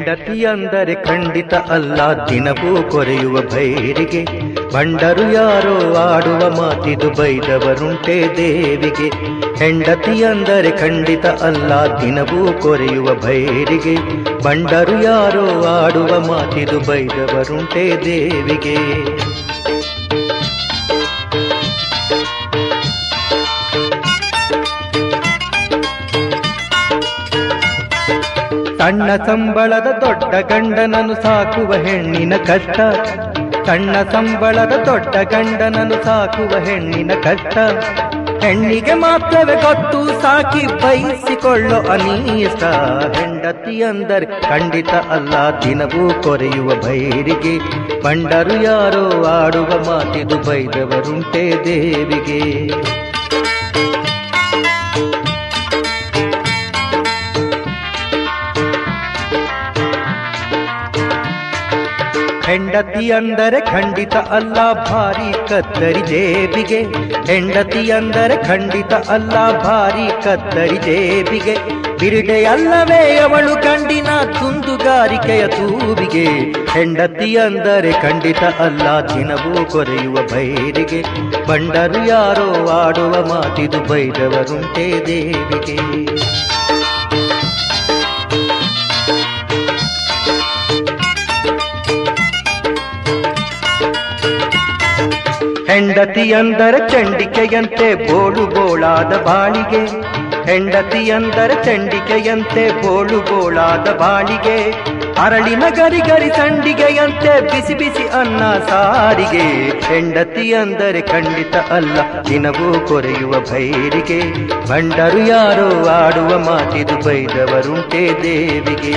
ಹೆಂಡತಿ ಅಂದರೆ ಖಂಡಿತ ಅಲ್ಲ ದಿನವೂ ಕೊರೆಯುವ ಭೈರಿಗೆ ಬಂಡರು ಯಾರೋ ಆಡುವ ಮಾತಿದು ಬೈದವರುಂಟೆ ದೇವಿಗೆ ಹೆಂಡತಿ ಅಂದರೆ ಖಂಡಿತ ಅಲ್ಲ ದಿನವೂ ಕೊರೆಯುವ ಭೈರಿಗೆ ಬಂಡರು ಯಾರೋ ಆಡುವ ಮಾತಿದು ಬೈದವರುಂಟೆ ದೇವಿಗೆ ಸಣ್ಣ ಸಂಬಳದ ದೊಡ್ಡ ಗಂಡನನ್ನು ಸಾಕುವ ಹೆಣ್ಣಿನ ಕಷ್ಟ ಸಣ್ಣ ಸಂಬಳದ ದೊಡ್ಡ ಗಂಡನನ್ನು ಸಾಕುವ ಹೆಣ್ಣಿನ ಕಷ್ಟ ಹೆಣ್ಣಿಗೆ ಮಾತ್ರವೇ ಗೊತ್ತು ಸಾಕಿ ಬಯಸಿಕೊಳ್ಳೋ ಅನೀಷ್ಟ ಹೆಂಡತಿ ಅಂದರೆ ಖಂಡಿತ ಅಲ್ಲ ದಿನವೂ ಕೊರೆಯುವ ಭೈರಿಗೆ ಬಂಡರು ಯಾರೋ ಆಡುವ ಮಾತಿದು ಬೈದವರುಂಟೆ ದೇವಿಗೆ ಹೆಂಡತಿ ಅಂದರೆ ಖಂಡಿತ ಅಲ್ಲ ಭಾರಿ ಕತ್ತರಿ ಜೇಬಿಗೆ ಹೆಂಡತಿ ಅಂದರೆ ಖಂಡಿತ ಅಲ್ಲ ಭಾರಿ ಕತ್ತರಿ ಜೇಬಿಗೆ ಬಿರುಡೆ ಅಲ್ಲವೇ ಅವಳು ಕಂಡಿನ ತುಂದುಗಾರಿಕೆಯ ತೂಬಿಗೆ ಹೆಂಡತಿ ಅಂದರೆ ಖಂಡಿತ ಅಲ್ಲ ದಿನವೂ ಕೊರೆಯುವ ಭೈರಿಗೆ ಬಂಡರು ಯಾರೋ ಆಡುವ ಮಾತಿದು ಬೈದವರುಂಟೆ ದೇವಿಗೆ ಹೆಂಡತಿ ಅಂದರೆ ಚಂಡಿಕೆಯಂತೆ ಬೋಳು ಬೋಳಾದ ಬಾಳಿಗೆ ಹೆಂಡತಿ ಅಂದರೆ ಚಂಡಿಕೆಯಂತೆ ಬೋಳು ಬೋಳಾದ ಬಾಳಿಗೆ ಅರಳಿನ ಗರಿ ಗರಿ ಸಂಡಿಗೆಯಂತೆ ಬಿಸಿ ಬಿಸಿ ಅನ್ನ ಸಾರಿಗೆ ಹೆಂಡತಿ ಅಂದರೆ ಖಂಡಿತ ಅಲ್ಲ ದಿನವೂ ಕೊರೆಯುವ ಭೈರಿಗೆ ಬಂಡರು ಯಾರೋ ಆಡುವ ಮಾತಿದು ಬೈದವರುಂಟೆ ದೇವಿಗೆ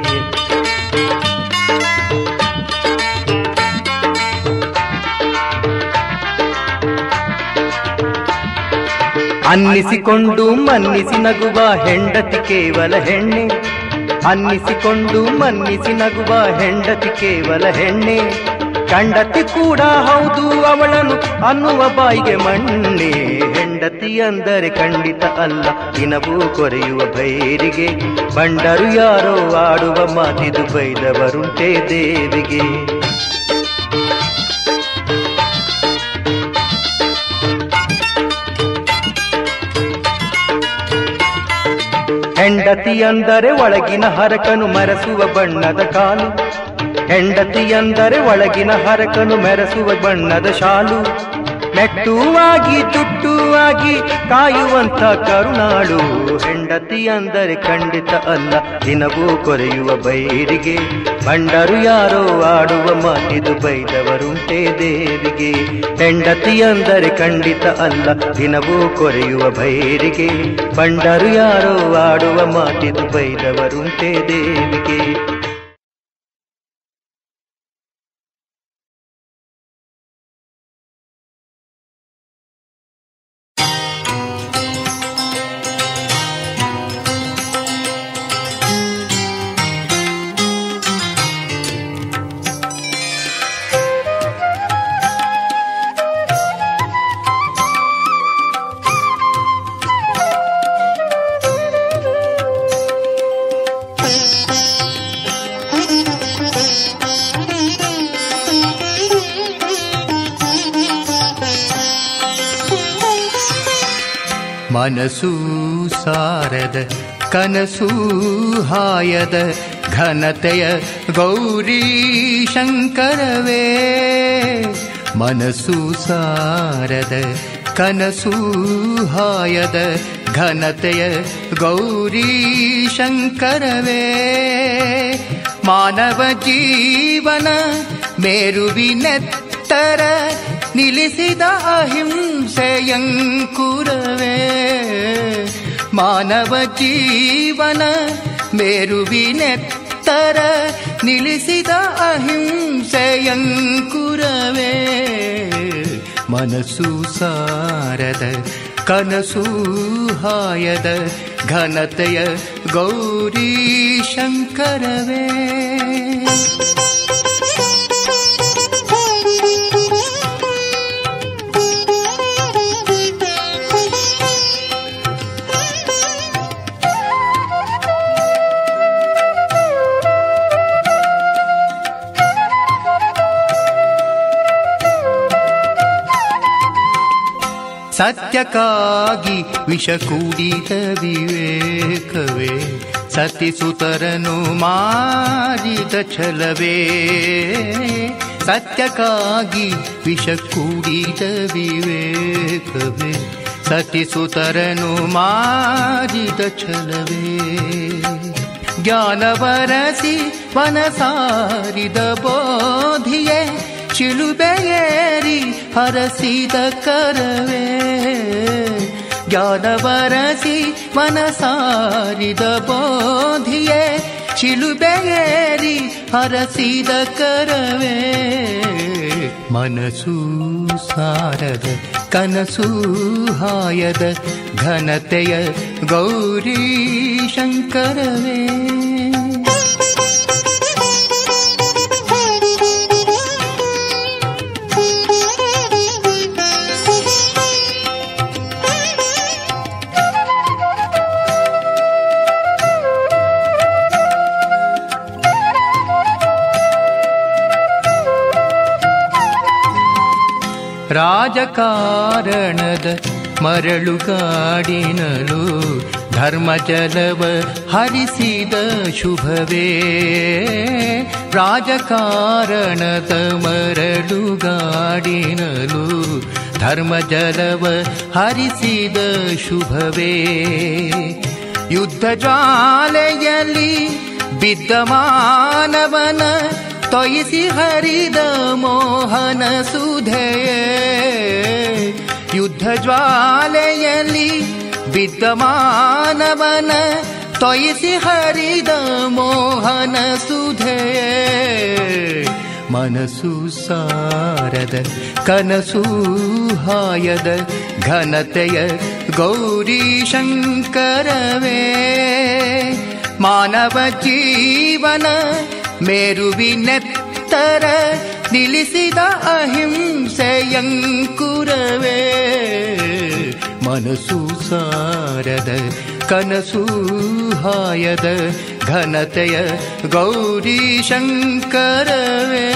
ಅನ್ನಿಸಿಕೊಂಡು ಮನ್ನಿಸಿ ನಗುವ ಹೆಂಡತಿ ಕೇವಲ ಹೆಣ್ಣೆ ಅನ್ನಿಸಿಕೊಂಡು ಮನ್ನಿಸಿ ನಗುವ ಹೆಂಡತಿ ಕೇವಲ ಹೆಣ್ಣೆ ಕಂಡತಿ ಕೂಡ ಹೌದು ಅವಳನ್ನು ಅನ್ನುವ ಬಾಯಿಗೆ ಮಣ್ಣೆ ಹೆಂಡತಿ ಅಂದರೆ ಖಂಡಿತ ಅಲ್ಲ ದಿನವೂ ಕೊರೆಯುವ ಭೈರಿಗೆ ಬಂಡರು ಯಾರೋ ಆಡುವ ಮಾತಿದು ಬೈದವರುಂಟೆ ದೇವಿಗೆ ಹೆಂಡತಿ ಅಂದರೆ ಒಳಗಿನ ಹರಕನು ಮೆರೆಸುವ ಬಣ್ಣದ ಕಾಲು ಹೆಂಡತಿ ಅಂದರೆ ಒಳಗಿನ ಹರಕನು ಮೆರೆಸುವ ಬಣ್ಣದ ಶಾಲು ಮೆಟ್ಟುವಾಗಿ ತುಟ್ಟುವಾಗಿ ಕಾಯುವಂತ ಕರುಣಾಳು ಹೆಂಡತಿ ಅಂದರೆ ಖಂಡಿತ ಅಲ್ಲ ದಿನವೂ ಕೊರೆಯುವ ಬೈರಿಗೆ ಬಂಡರು ಯಾರೋ ಆಡುವ ಮಾತಿದು ಬೈದವರುಂಟೆ ದೇವಿಗೆ ಹೆಂಡತಿ ಅಂದರೆ ಖಂಡಿತ ಅಲ್ಲ ದಿನವೂ ಕೊರೆಯುವ ಭೈರಿಗೆ ಬಂಡರು ಯಾರೋ ಆಡುವ ಮಾತಿದು ಬೈದವರುಂಟೆ ದೇವಿಗೆ ಮನಸ್ಸೂ ಸಾರದ ಕನಸೂ ಹಾಯದ ಘನತೆಯ ಗೌರಿ ಶಂಕರವೇ ಮನಸ್ಸು ಸಾರದ ಕನಸೂ ಹಾಯದ ಘನತೆಯ ಗೌರಿ ಶಂಕರವೇ ಮಾನವ ಜೀವನ ಮೇರುವಿನೆತ್ತರ ನಿಲ್ಲಿಸಿದ ಅಹಿಂಸೆಯಂಕುರವೇ ಮಾನವ ಜೀವನ ಮೇರುವಿನೆತ್ತರ ನಿಲ್ಲಿಸಿದ ಅಹಿಂಸೆಯಂಕುರವೇ ಮನಸ್ಸು ಸಾರದ ಕನಸು ಹಾಯದ ಘನತೆಯ ಗೌರಿ ಶಂಕರವೇ ಸತ್ಯಕ್ಕಾಗಿ ವಿಷ ಕುಡಿದ ವಿವೇಕವೇ ಸತಿಸುತರನು ಮಾರಿದ ಛಲವೇ ಸತ್ಯಕ್ಕಾಗಿ ವಿಷ ಕುಡಿದ ವಿವೇಕವೇ ಸತಿಸುತರನು ಮಾರಿದ ಛಲವೇ ಜ್ಞಾನವರಸಿ ವನಸಾರಿದ ಬೋಧಿಯೇ ಚಿಲುಬೆಯೇರಿ ಹರಸಿದ ಕರವೇ ಜ್ಞಾನವರಸಿ ಮನಸಾರಿದ ಬೋಧಿಯೇ ಚಿಲುಬೆಯೇರಿ ಹರಸಿದ ಕರವೇ ಮನಸ್ಸು ಸಾರದ ಕನಸು ಹಾಯದ ಘನತೆಯ ಗೌರಿ ಶಂಕರವೇ ರಾಜಕಾರಣದ ಮರಳುಗಾಡಿನಲು ಧರ್ಮಜಲವ ಹರಿಸಿದ ಶುಭವೇ ರಾಜಕಾರಣದ ಮರಳುಗಾಡಿನಲು ಧರ್ಮಜಲವ ಹರಿಸಿದ ಶುಭವೇ ಯುದ್ಧ ಜ್ವಾಲೆಯಲ್ಲಿ ಬಿದ್ದ ಮಾನವನ ತೊಯಿಸಿ ಹರಿದ ಮೋಹನ ಸುಧೆಯೇ ಯುದ್ಧ ಜ್ವಾಲೆಯಲ್ಲಿ ಬಿದ್ದ ಮಾನವನ ತೊಯಿಸಿ ಹರಿದ ಮೋಹನ ಸುಧೆಯೇ ಮನಸ್ಸು ಸಾರದ ಕನಸು ಹಾಯದ ಘನತೆಯ ಗೌರಿ ಶಂಕರವೇ ಮಾನವ ಜೀವನ ಮೇರುವಿನೆತ್ತರ ನಿಲ್ಲಿಸಿದ ಅಹಿಂಸೆಯಂಕುರವೇ ಮನಸ್ಸು ಸಾರದ ಕನಸು ಹಾಯದ ಘನತೆಯ ಗೌರಿ ಶಂಕರವೇ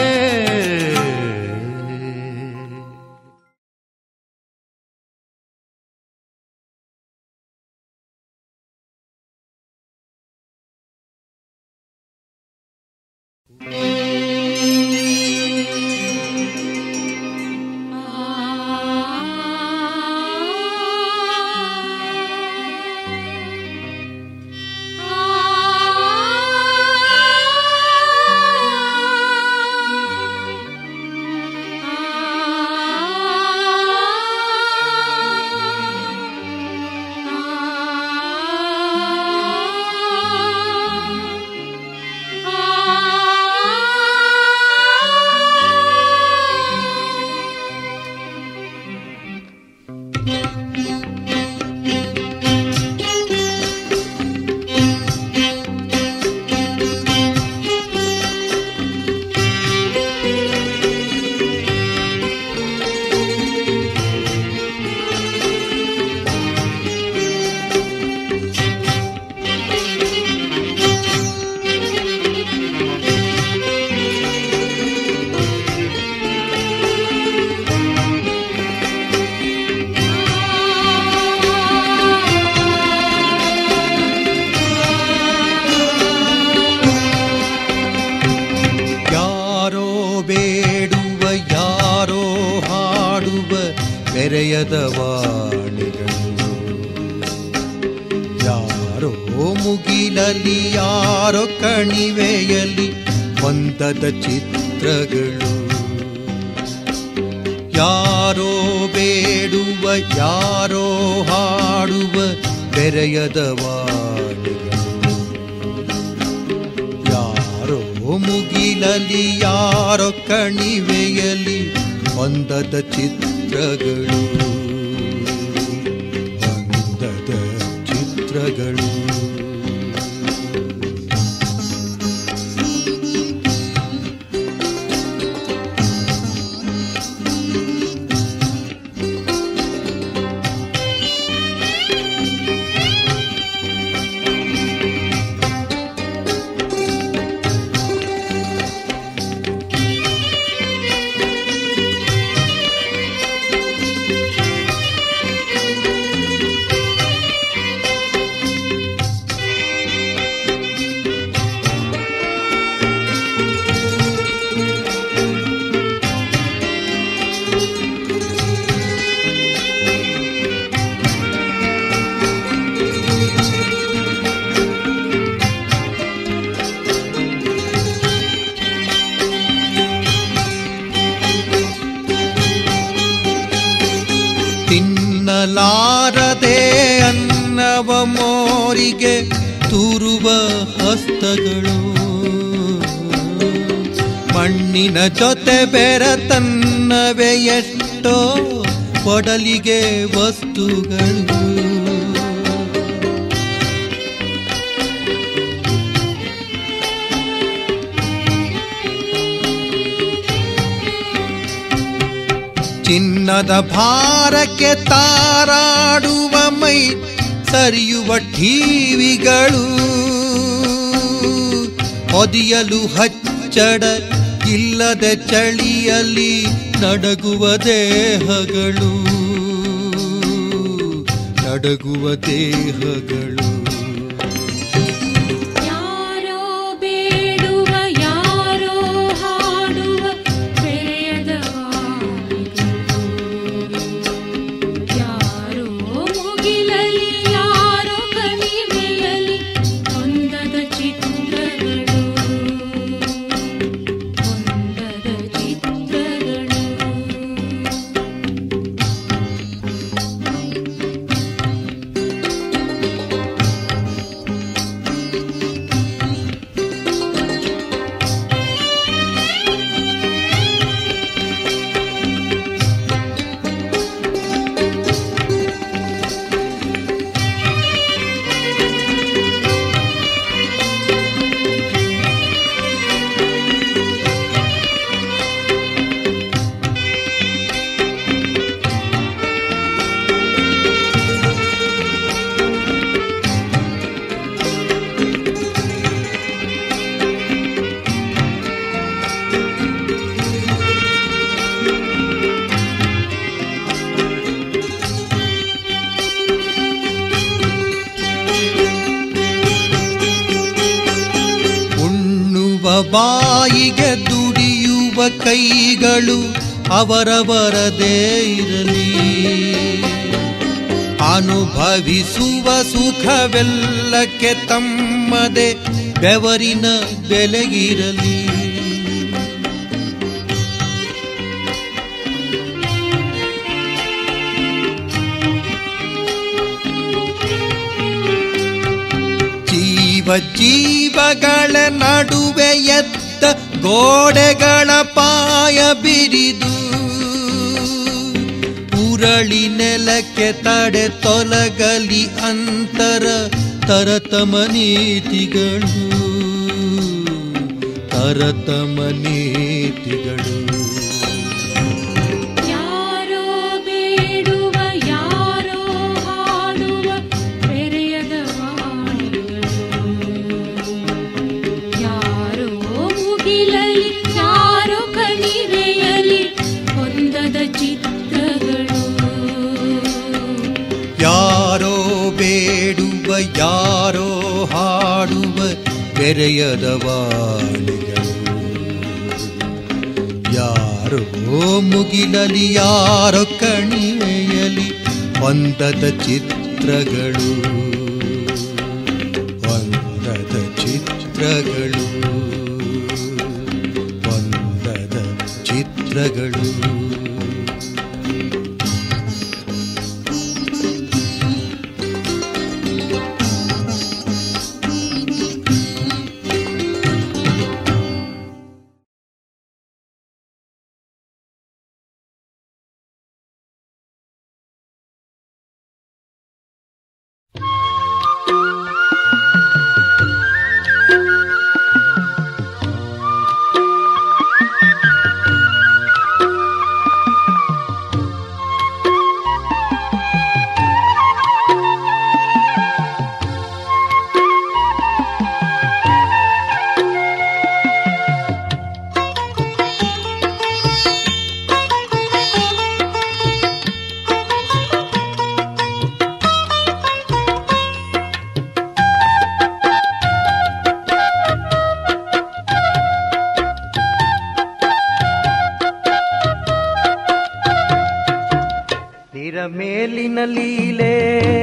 ಯಾರೋ ಬೇಡುವ ಯಾರೋ ಹಾಡುವ ಬೆರೆಯದ ವಾಣಿಗಳು ಯಾರೋ ಮುಗಿಲಲಿ ಯಾರೋ ಕಣಿವೆಯಲ್ಲಿ ಒಂದದ ಚಿತ್ರಗಳು ಯಾರೋ ಬೇಡುವ ಯಾರೋ ಹಾಡುವ ಬೆರೆಯದ ವಾಣಿಗಳು ಯಾರೋ ಮುಗಿಲಲಿ ಯಾರೋ ಕಣಿವೆಯಲಿ ಒಂದದ ಚಿತ್ರಗಳು ಒಂದದ ಚಿತ್ರಗಳು ತಿನ್ನಲಾರದೆ ಅನ್ನವ ಮೋರಿಗೆ ತೂರುವ ಹಸ್ತಗಳು ಮಣ್ಣಿನ ಜೊತೆ ಬೆರತನ್ನವೆ ಎಷ್ಟೋ ಕೊಡಲಿಗೆ ವಸ್ತುಗಳು ಚಿನ್ನದ ಭಾರಕ್ಕೆ ತಾರಾಡುವ ಮೈ ಸರಿಯುವ ಠೀವಿಗಳು ಹೊದಿಯಲು ಹಚ್ಚಡ ಇಲ್ಲದೆ ಚಳಿಯಲ್ಲಿ ನಡಗುವ ದೇಹಗಳು ನಡಗುವ ದೇಹಗಳು ಯಾರೋ ಬೇಡುವ ಯಾರೋ ಹಾಡುವ ಬೆರೆಯದ ಯಾರೋ ಮುಗಿಲಲಿ ಯಾರೋ ಕಣಿವೆಯಲಿ ಹೊಂದದ ಚಿತ್ರಗಳು ಹೊಂದದ ಚಿತ್ರಗಳು ಉಣ್ಣುವ ಬಾಯಿಗೆ ದುಡಿಯುವ ಕೈಗಳು ಅವರವರದೇ ಇರಲಿ ಅನುಭವಿಸುವ ಸುಖವೆಲ್ಲಕ್ಕೆ ತಮ್ಮದೆ ಬೆವರಿನ ಬೆಲೆಗಿರಲಿ ಜೀವ ಜೀವಗಳ ನಡುವೆ ಎದ್ದ ಗೋಡೆಗಳ ಪಾಯ ಬಿರಿದು ಉರಳಿ ನೆಲಕ್ಕೆ ತಡೆ ತೊಲಗಲಿ ಅಂತರ ತರತಮ ನೀತಿಗಳು ತರತಮ ನೀತಿಗಳು ಯಾರೋ ಬೇಡುವ ಯಾರೋ ಹಾಡುವ ಬೆರೆಯದ ವಾಣಿಗಳು ಯಾರೋ ಮುಗಿಲಲಿ ಯಾರೋ ಕಣಿವೆಯಲಿ ಹೊಂದದ ಚಿತ್ರಗಳು ಯಾರೋ ಬೇಡುವ ಯಾರೋ ಹಾಡುವ ಬೆರೆಯದ ವಾಣಿಗಳು ಯಾರೋ ಮುಗಿಲಲಿ ಯಾರೋ ಕಣಿವೆಯಲಿ ಹೊಂದದ ಚಿತ್ರಗಳು ಹೊಂದದ ಚಿತ್ರಗಳು ಹೊಂದದ ಚಿತ್ರಗಳು ನಿರ ಮೇಲಿನ ಲೀಲೆ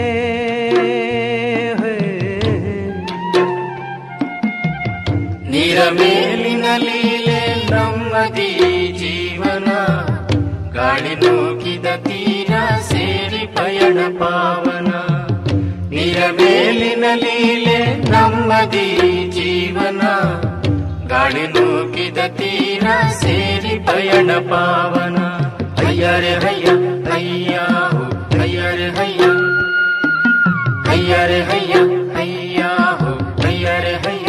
ನೀರ ಮೇಲಿನ ಲೀಲೆ ನಮ್ಮದಿ ಜೀವನ ಗಾಳಿ ನೂಕಿದ ತೀರ ಸೇರಿ ಸೇರಿ ಪಯಣ ಪಾವನ ನೀರ ಮೇಲಿನ ಲೀಲೆ ನಮ್ಮದಿ ಜೀವನ ಗಾಳಿ ನೂಕಿದ ತೀರ ಸೇರಿ ಪಯಣ ಪಾವನ ಹಯ್ಯರೆ ಹಯ್ಯ ಹಯ್ಯ ಹೋ, ಹಯ್ಯರೆ ಹಯ್ಯ ಹಯ್ಯರೆ ಹಯ್ಯ ಹಯ್ಯ ಹೋ, ಹಯ್ಯರೆ ಹಯ್ಯ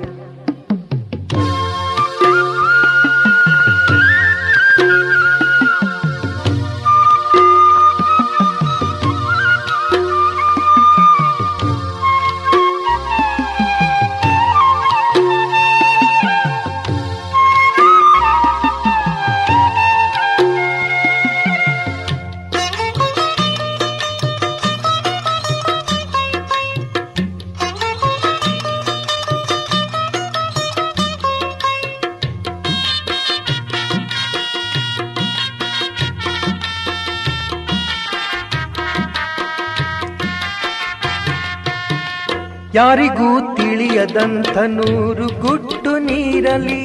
ಯಾರಿಗೂ ತಿಳಿಯದಂಥ ನೂರು ಗುಟ್ಟು ನೀರಲಿ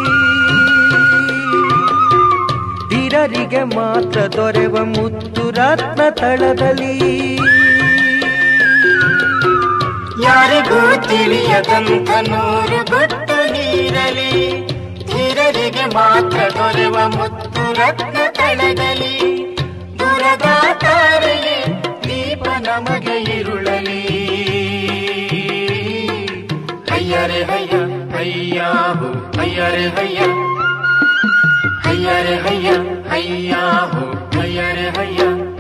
ಧೀರರಿಗೆ ಮಾತ್ರ ದೊರೆವ ಮುತ್ತು ರತ್ನ ತಳದಲ್ಲಿ ಯಾರಿಗೂ ತಿಳಿಯದಂತ ನೂರು ಗುಟ್ಟು ನೀರಲಿ ಧೀರರಿಗೆ ಮಾತ್ರ ದೊರೆವ ಮುತ್ತು ರತ್ನ ತಳದಲ್ಲಿ ದುರದ ತಾರೆಯೇ ದೀಪ ನಮಗೆ ಇರುಳಲಿ ಹಯ್ಯರೆ ಹಯ್ಯ ಹಯ್ಯ ಹೋ ಹಯ್ಯರೆ ಹಯ್ಯ ಹಯ್ಯರೆ ಹಯ್ಯ ಹಯ್ಯ ಹೋ ಹಯ್ಯರೆ ಹಯ್ಯ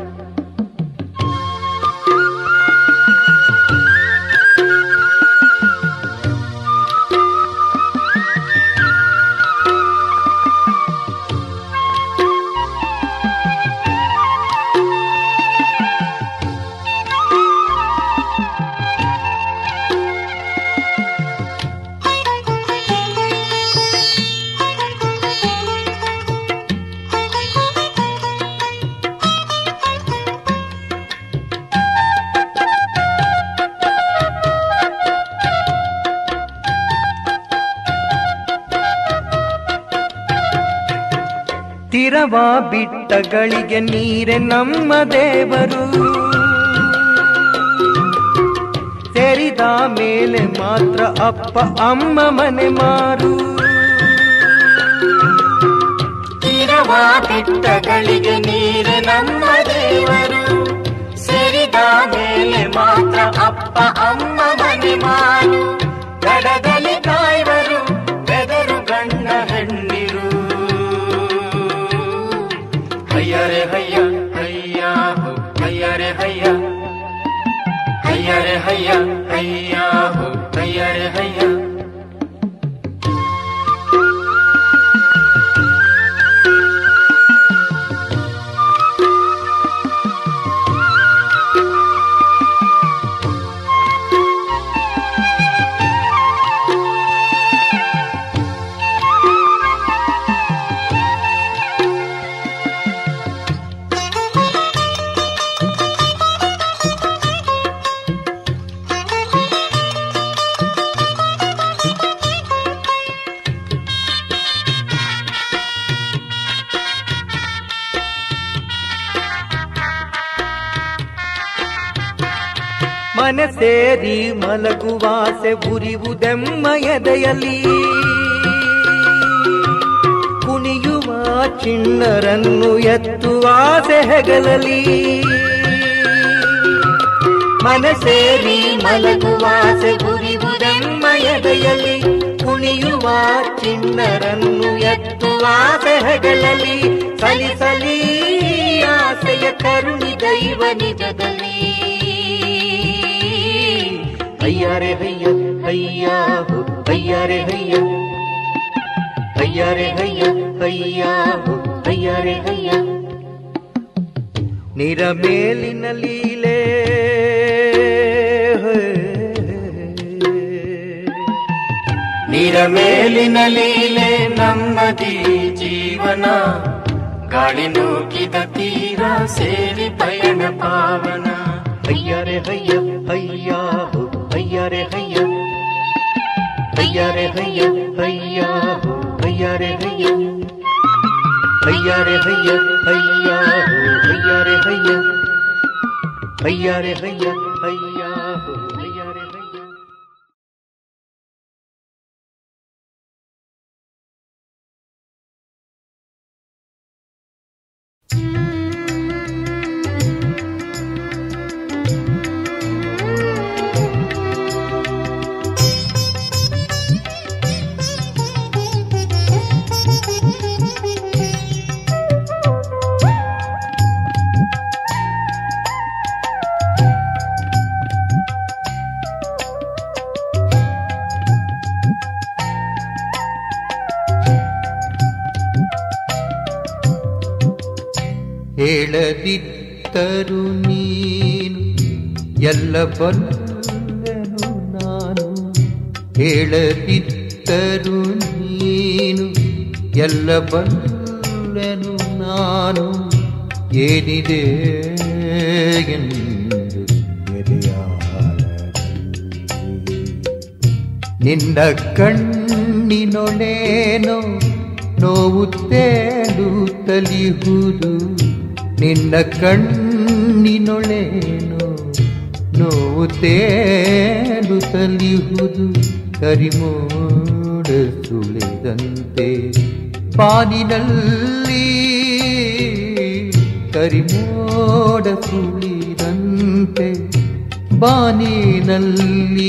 ತಿರವ ಬಿಟ್ಟಗಳಿಗೆ ನೀರೆ ನಮ್ಮ ದೇವರು ತೆರಿದ ಮೇಲೆ ಮಾತ್ರ ಅಪ್ಪ ಅಮ್ಮ ಮನೆ ಮಾರು ತೀರವ ಬಿಟ್ಟಗಳಿಗೆ ನೀರು ನಮ್ಮ ದೇವರು ಸೇರಿದ ಮೇಲೆ ಮಾತ್ರ ಅಪ್ಪ ಅಮ್ಮ ಮನೆ ಮಾರು ದಡದಲ್ಲಿ ಕಾಯ್ವರು ಬೆದರು ಗಣ್ಣ ಹೆಣ್ಣಿರು ಹಯ್ಯರೆ ಹಯ್ಯ ಹಯ್ಯ ಹೋ ಹಯ್ಯರೆ ಹಯ್ಯ ಹಯ್ಯರೆ ಹಯ್ಯ ಹಯ್ಯ ಹೋ ಹಯ್ಯರೆ ಹಯ್ಯ ಮನೆ ಸೇರಿ ಮಲಗುವಾಸೆ ಉರಿವುದೆಮ್ಮ ಎದೆಯಲ್ಲಿ ಕುಣಿಯುವ ಚಿಣ್ಣರನ್ನು ಎತ್ತುವಾಸೆ ಹೆಗಲಲಿ ಮನೆ ಸೇರಿ ಮಲಗುವಾಸೆ ಉರಿವುದೆಮ್ಮ ಎದೆಯಲ್ಲಿ ಕುಣಿಯುವ ಚಿಣ್ಣರನ್ನು ಎತ್ತುವಾಸೆ ಹೆಗಲಲಿ ಸಲಿಸಲಿ ಆಸೆಯ ಕರುಣಿ ದೈವ ನಿಜದಲ್ಲಿ ಹಯ್ಯಾರೆ ಹಯ್ಯ ಹಯ್ಯ ಹೋ ಹಯ್ಯಾರೆ ಹಯ್ಯ ಹಯ್ಯಾರೆ ಹಯ್ಯ ಹಯ್ಯ ಹೋ ಹಯ್ಯಾರೆ ಹಯ್ಯ ನಿರ ಮೇಲಿನ ಲೀಲೆ ನೀರ ಮೇಲಿನ ಲೀಲೆ ನಮ್ಮದಿ ಜೀವನ ಗಾಳಿ ನೂಕಿದ ತೀರ ಸೇರಿ ಪಯಣ ಪಾವನ ಹಯ್ಯಾರೆ ಹಯ್ಯ ಹಯ್ಯ ಹೋ ಹಯ್ಯಾರೆ ಹಯ್ಯ ಹಯ್ಯಾರೆ ಹಯ್ಯ ಹಯ್ಯ ಹೋ ಹಯ್ಯಾರೆ ಹಯ್ಯ ಹಯ್ಯಾರೆ ಹಯ್ಯ ಹಯ್ಯ ಹೋ ಹಯ್ಯಾರೆ ಹಯ್ಯ ಹಯ್ಯ ರೇ ಹಯ್ಯ ಹಯ್ಯ ಹೋ ಹಯ್ಯ ರೇ ಹಯ್ಯ ಹೇಳದಿದ್ದರು ನೀನು ಎಲ್ಲ ಬಲ್ಲೆನು ನಾನು ಹೇಳದಿದ್ದರು ನೀನು ಎಲ್ಲ ಬಲ್ಲೆನು ನಾನು ಏನಿದೆ ಎಂದು ಎದೆಯಾಳದಲ್ಲಿ ನಿನ್ನ ಕಣ್ಣಿನೊಳೇನೋ ನೋವು ತೇಲುತ್ತಲಿಹುದು ನಿನ್ನ ಕಣ್ಣಿನೊಳೇನೋ ನೋವು ತೇಲುತ್ತಲಿಹುದು ಕರಿಮೋಡ ಸುಳಿದಂತೆ ಬಾನಿನಲ್ಲಿ ಕರಿಮೋಡ ಸುಳಿದಂತೆ ಬಾನಿನಲ್ಲಿ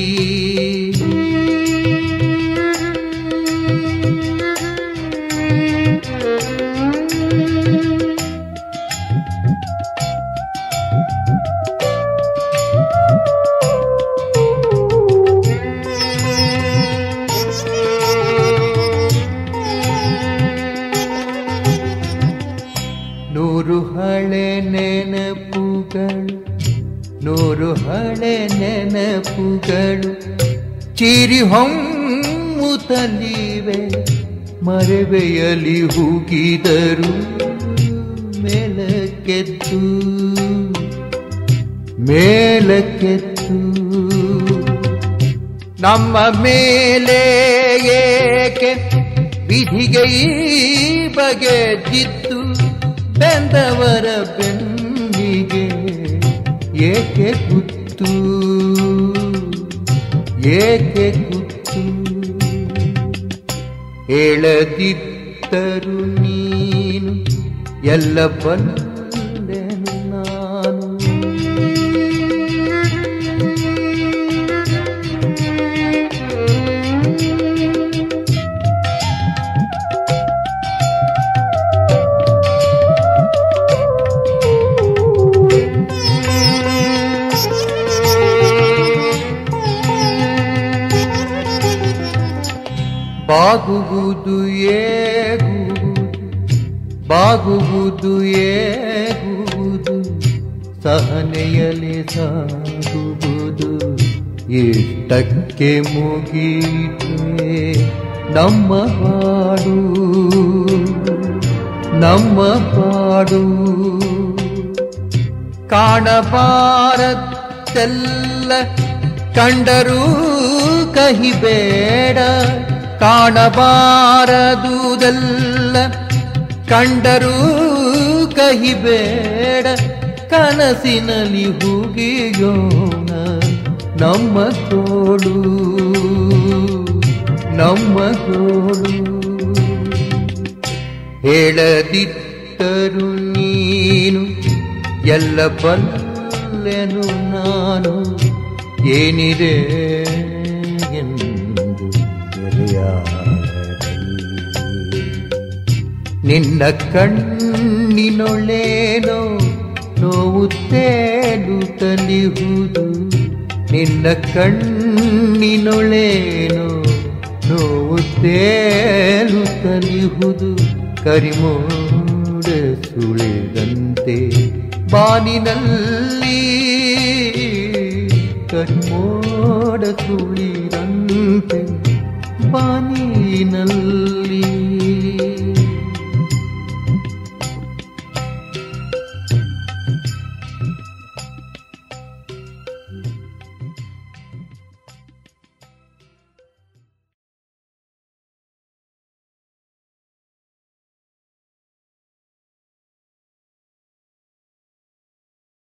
ನೂರು ಹಳೆ ನೆನಪುಗಳು ನೂರು ಹಳೆ ನೆನಪುಗಳು ಚಿರಿ ಹೊಮ್ಮುತ್ತಲಿವೆ ಮರೆವೆಯಲಿ ಹೂಗಿದರು ಮೇಲಕ್ಕೆದ್ದು ಮೇಲಕ್ಕೆದ್ದು ನಮ್ಮ ಮೇಲೆ ಏಕೆ ವಿಧಿಗೆ ಈ ಬಗೆದಿದ್ದು ಬೆಂದವರ ಬೆನ್ನಿಗೆ ಏಕೆ ಕುತ್ತು ಏಕೆ ಕುತ್ತು ಹೇಳದಿದ್ದರು ನೀನು ಎಲ್ಲ ಬಲ್ಲೆನು ನಾನು ಬಾಗುವುದು ಏಗುವುದು ಬಾಗುವುದು ಏಗುವುದು ಸಹನೆಯಲಿ ಸಾಗುವುದು ಇಷ್ಟಕ್ಕೆ ಮುಗೀತೆ ನಮ್ಮ ಹಾಡು ನಮ್ಮ ಪಾಡು ಕಾಣಬಾರದ್ದೆಲ್ಲ ಕಂಡರೂ ಕಹಿಬೇಡ ಕಾಣಬಾರದುದೆಲ್ಲ ಕಂಡರೂ ಕಹಿಬೇಡ ಕನಸಿನಲ್ಲಿ ಹುಗಿಯೋಣ ನಮ್ಮ ತೋಡು ನಮ್ಮ ತೋಡು ಹೇಳದಿದ್ದರು ನೀನು ಎಲ್ಲ ಬಲ್ಲೆನು ನಾನು ಏನಿದೆ ಎಂದು ಎದೆಯಾಳದಲ್ಲಿ. ನಿನ್ನ ಕಣ್ಣಿನೊಳೇನೋ ನೋವು ತೇಲುತ್ತಲಿಹುದು ನಿನ್ನ ಕಣ್ಣಿನೊಳೇನೋ ನೋವು ತೇಲುತ್ತಲಿಹುದು ಕರಿಮೋಡ ಸುಳಿದಂತೆ ಬಾನಿನಲ್ಲಿ ಕರಿಮೋಡ ಸುಳಿದಂತೆ ಬಾನಿನಲ್ಲಿ